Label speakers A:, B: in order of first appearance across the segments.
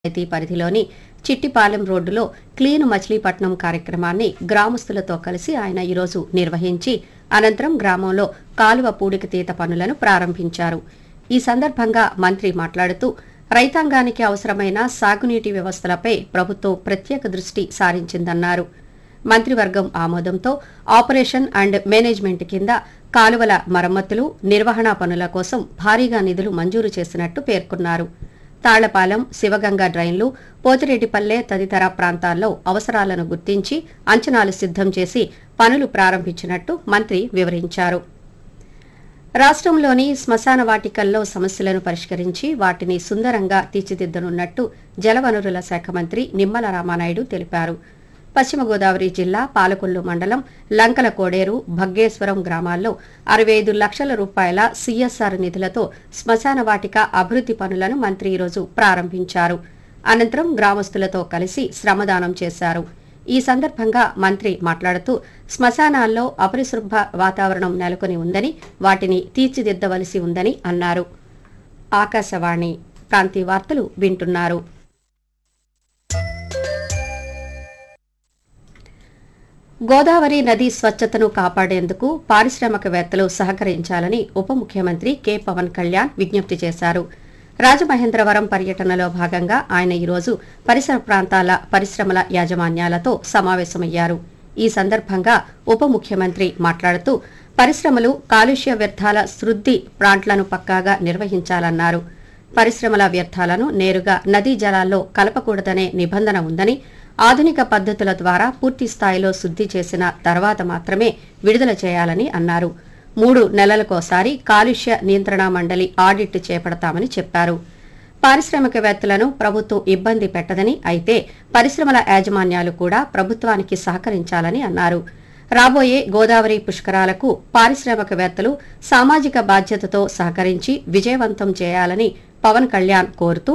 A: పంచాయతీ పరిధిలోని చిట్టిపాలెం రోడ్డులో క్లీన్ మచిలీపట్నం కార్యక్రమాన్ని గ్రామస్తులతో కలిసి ఆయన ఈరోజు నిర్వహించి అనంతరం గ్రామంలో కాలువ పూడికతీత పనులను ప్రారంభించారు ఈ సందర్భంగా మంత్రి మాట్లాడుతూ రైతాంగానికి అవసరమైన సాగునీటి వ్యవస్థలపై ప్రభుత్వం ప్రత్యేక దృష్టి సారించిందన్నారు మంత్రివర్గం ఆమోదంతో ఆపరేషన్ అండ్ మేనేజ్మెంట్ కింద కాలువల మరమ్మతులు నిర్వహణ పనుల కోసం భారీగా నిధులు మంజూరు చేసినట్టు పేర్కొన్నారు తాళ్లపాలెం శివగంగ డ్రైన్లు పోతిరెడ్డిపల్లె తదితర ప్రాంతాల్లో అవసరాలను గుర్తించి అంచనాలు సిద్ధం చేసి పనులు ప్రారంభించినట్టు మంత్రి వివరించారు రాష్ట్రంలోని శ్మశాన వాటికల్లో సమస్యలను పరిష్కరించి వాటిని సుందరంగా తీర్చిదిద్దనున్నట్టు జలవనరుల శాఖ మంత్రి నిమ్మల రామానాయుడు తెలిపారు పశ్చిమ గోదావరి జిల్లా పాలకొల్లు మండలం లంకల కోడేరు భగ్గేశ్వరం గ్రామాల్లో అరవై ఐదు లక్షల రూపాయల సీఎస్ఆర్ నిధులతో శ్మశాన వాటిక అభివృద్ది పనులను మంత్రి ఈరోజు ప్రారంభించారు అనంతరం గ్రామస్తులతో కలిసి శ్రమదానం చేశారు ఈ సందర్భంగా మంత్రి మాట్లాడుతూ శ్మశానాల్లో అపరిశుభ్ర వాతావరణం నెలకొని ఉందని వాటిని తీర్చిదిద్దవలసి ఉందని అన్నారు ఆకాశవాణి ప్రాంతీయ వార్తలు వింటున్నారు గోదావరి నది స్వచ్ఛతను కాపాడేందుకు పారిశ్రామికవేత్తలు సహకరించాలని ఉప ముఖ్యమంత్రి కె పవన్ కళ్యాణ్ విజ్ఞప్తి చేశారు రాజమహేంద్రవరం పర్యటనలో భాగంగా ఆయన ఈరోజు పరిసర ప్రాంతాల పరిశ్రమల యాజమాన్యాలతో సమావేశమయ్యారు ఈ సందర్భంగా ఉప ముఖ్యమంత్రి మాట్లాడుతూ పరిశ్రమలు కాలుష్య వ్యర్థాల శుద్ధి ప్లాంట్లను పక్కాగా నిర్వహించాలన్నారు పరిశ్రమల వ్యర్థాలను నేరుగా నదీ జలాల్లో కలపకూడదనే నిబంధన ఉందని ఆధునిక పద్ధతుల ద్వారా పూర్తి స్థాయిలో శుద్ధి చేసిన తర్వాత మాత్రమే విడుదల చేయాలని అన్నారు మూడు నెలలకోసారి కాలుష్య నియంత్రణ మండలి ఆడిట్ చేపడతామని చెప్పారు పారిశ్రామికవేత్తలను ప్రభుత్వం ఇబ్బంది పెట్టదని అయితే పరిశ్రమల యాజమాన్యాలు కూడా ప్రభుత్వానికి సహకరించాలని అన్నారు రాబోయే గోదావరి పుష్కరాలకు పారిశ్రామికవేత్తలు సామాజిక బాధ్యతతో సహకరించి విజయవంతం చేయాలని పవన్ కళ్యాణ్ కోరుతూ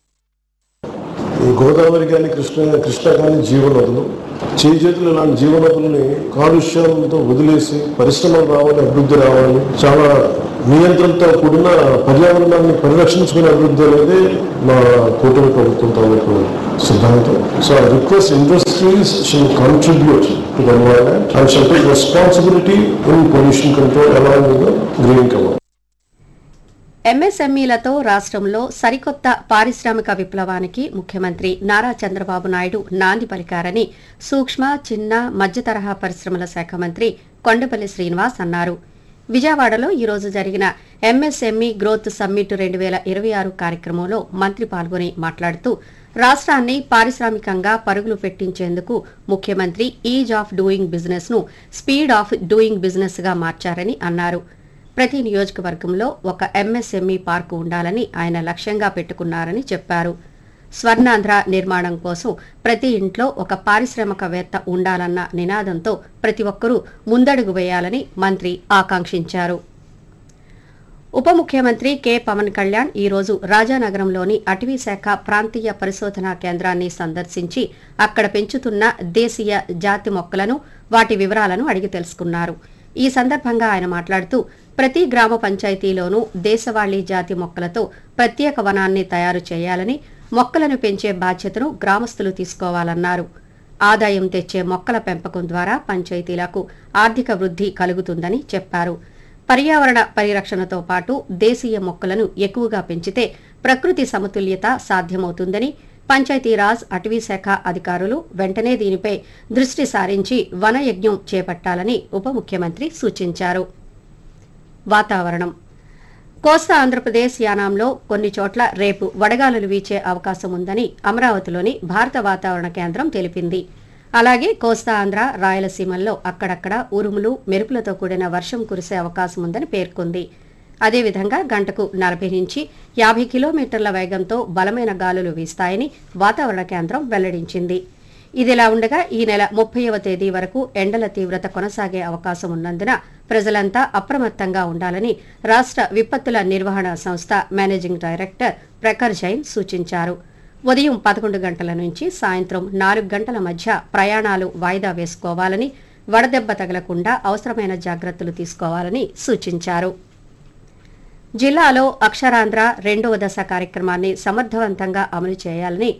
B: ఈ గోదావరి కానీ కృష్ణ కృష్ణ కానీ జీవనదులు చేయి చేతులు ఇలాంటి జీవనదులని కాలుష్యంతో వదిలేసి పరిశ్రమలు రావాలి అభివృద్ధి రావాలి చాలా నియంత్రణతో కూడిన పర్యావరణాన్ని పరిరక్షించుకునే అభివృద్ధి అనేది మా కూటమి ప్రభుత్వం తాలూకు సిద్ధాంతం so I request industries shall contribute to the environment and shall take responsibility in pollution control along with green cover
A: ఎంఎస్ఎంఈలతో రాష్ట్రంలో సరికొత్త పారిశ్రామిక విప్లవానికి ముఖ్యమంత్రి నారా చంద్రబాబు నాయుడు నాంది పలికారని సూక్ష్మ చిన్న మధ్య తరహా పరిశ్రమల శాఖ మంత్రి కొండపల్లి శ్రీనివాస్ అన్నారు విజయవాడలో ఈరోజు జరిగిన ఎంఎస్ఎంఈ గ్రోత్ సమ్మిట్ రెండు వేల ఇరవై ఆరు కార్యక్రమంలో మంత్రి పాల్గొని మాట్లాడుతూ రాష్ట్రాన్ని పారిశ్రామికంగా పరుగులు పెట్టించేందుకు ముఖ్యమంత్రి ఈజ్ ఆఫ్ డూయింగ్ బిజినెస్ ను స్పీడ్ ఆఫ్ డూయింగ్ బిజినెస్ గా మార్చారని అన్నారు ప్రతి నియోజకవర్గంలో ఒక ఎంఎస్ఎంఈ పార్కు ఉండాలని ఆయన లక్ష్యంగా పెట్టుకున్నారని చెప్పారు స్వర్ణాంధ్ర నిర్మాణం కోసం ప్రతి ఇంట్లో ఒక పారిశ్రామికవేత్త ఉండాలన్న నినాదంతో ప్రతి ఒక్కరూ ముందడుగు వేయాలని మంత్రి ఆకాంక్షించారు ఉప ముఖ్యమంత్రి కె పవన్ కళ్యాణ్ ఈరోజు రాజానగరంలోని అటవీ శాఖ ప్రాంతీయ పరిశోధనా కేంద్రాన్ని సందర్శించి అక్కడ పెంచుతున్న దేశీయ జాతి మొక్కలను వాటి వివరాలను అడిగి తెలుసుకున్నారు ఈ సందర్భంగా ఆయన మాట్లాడుతూ ప్రతి గ్రామ పంచాయతీలోనూ దేశవాళీ జాతి మొక్కలతో ప్రత్యేక వనాన్ని తయారు చేయాలని మొక్కలను పెంచే బాధ్యతను గ్రామస్తులు తీసుకోవాలన్నారు ఆదాయం తెచ్చే మొక్కల పెంపకం ద్వారా పంచాయతీలకు ఆర్థిక వృద్ధి కలుగుతుందని చెప్పారు పర్యావరణ పరిరక్షణతో పాటు దేశీయ మొక్కలను ఎక్కువగా పెంచితే ప్రకృతి సమతుల్యత సాధ్యమవుతుందని పంచాయతీరాజ్ అటవీ శాఖ అధికారులు వెంటనే దీనిపై దృష్టి సారించి వనయజ్ఞం చేపట్టాలని ఉప ముఖ్యమంత్రి సూచించారు వాతావరణం కోస్తా ఆంధ్రప్రదేశ్ యానాంలో కొన్ని చోట్ల రేపు వడగాలులు వీచే అవకాశం ఉందని అమరావతిలోని భారత వాతావరణ కేంద్రం తెలిపింది అలాగే కోస్తా ఆంధ్ర రాయలసీమల్లో అక్కడక్కడ ఉరుములు మెరుపులతో కూడిన వర్షం కురిసే అవకాశం ఉందని పేర్కొంది అదేవిధంగా గంటకు నలభై నుంచి యాభై కిలోమీటర్ల వేగంతో బలమైన గాలులు వీస్తాయని వాతావరణ కేంద్రం వెల్లడించింది ఇదిలా ఉండగా ఈ నెల ముప్పైవ తేదీ వరకు ఎండల తీవ్రత కొనసాగే అవకాశం ఉన్నందున ప్రజలంతా అప్రమత్తంగా ఉండాలని రాష్ట్ర విపత్తుల నిర్వహణ సంస్థ మేనేజింగ్ డైరెక్టర్ ప్రఖర్ జైన్ సూచించారు ఉదయం పదకొండు గంటల నుంచి సాయంత్రం నాలుగు గంటల మధ్య ప్రయాణాలు వాయిదా వేసుకోవాలని వడదెబ్బ తగలకుండా అవసరమైన జాగ్రత్తలు తీసుకోవాలని సూచించారు జిల్లాలో అక్షరాంధ్ర రెండవ దశ కార్యక్రమాన్ని సమర్థవంతంగా అమలు చేయాలని